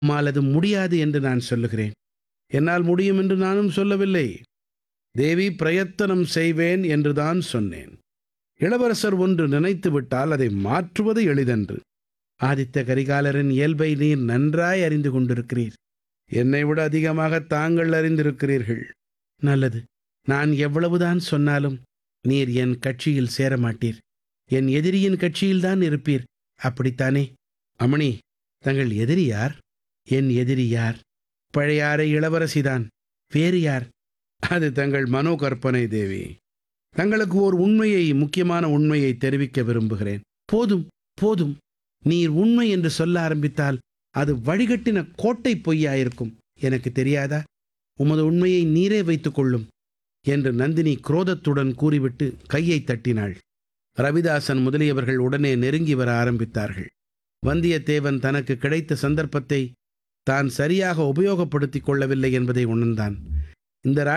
அம்மால் அது முடியாது என்று நான் சொல்லுகிறேன் என்னால் முடியும் என்று நானும் சொல்லவில்லை தேவி பிரயத்தனம் செய்வேன் என்றுதான் சொன்னேன் இளவரசர் ஒன்று நினைத்து விட்டால் அதை மாற்றுவது எளிதன்று ஆதித்த கரிகாலரின் இயல்பை நீர் நன்றாய் அறிந்து கொண்டிருக்கிறீர் என்னை விட அதிகமாக தாங்கள் அறிந்திருக்கிறீர்கள் நல்லது நான் எவ்வளவுதான் சொன்னாலும் நீர் என் கட்சியில் சேர மாட்டீர் என் எதிரியின் கட்சியில்தான் இருப்பீர் அப்படித்தானே அமணி தங்கள் எதிரி யார் என் எதிரி யார் பழையாறை இளவரசிதான் வேறு யார் அது தங்கள் மனோ கற்பனை தேவி தங்களுக்கு ஓர் உண்மையை முக்கியமான உண்மையை தெரிவிக்க விரும்புகிறேன் போதும் போதும் நீர் உண்மை என்று சொல்ல ஆரம்பித்தால் அது வழிகட்டின கோட்டை பொய்யாயிருக்கும் எனக்கு தெரியாதா உமது உண்மையை நீரே வைத்துக் கொள்ளும் என்று நந்தினி குரோதத்துடன் கூறிவிட்டு கையை தட்டினாள் ரவிதாசன் முதலியவர்கள் உடனே நெருங்கி வர ஆரம்பித்தார்கள் வந்தியத்தேவன் தனக்கு கிடைத்த சந்தர்ப்பத்தை தான் சரியாக உபயோகப்படுத்திக் கொள்ளவில்லை என்பதை உணர்ந்தான் இந்த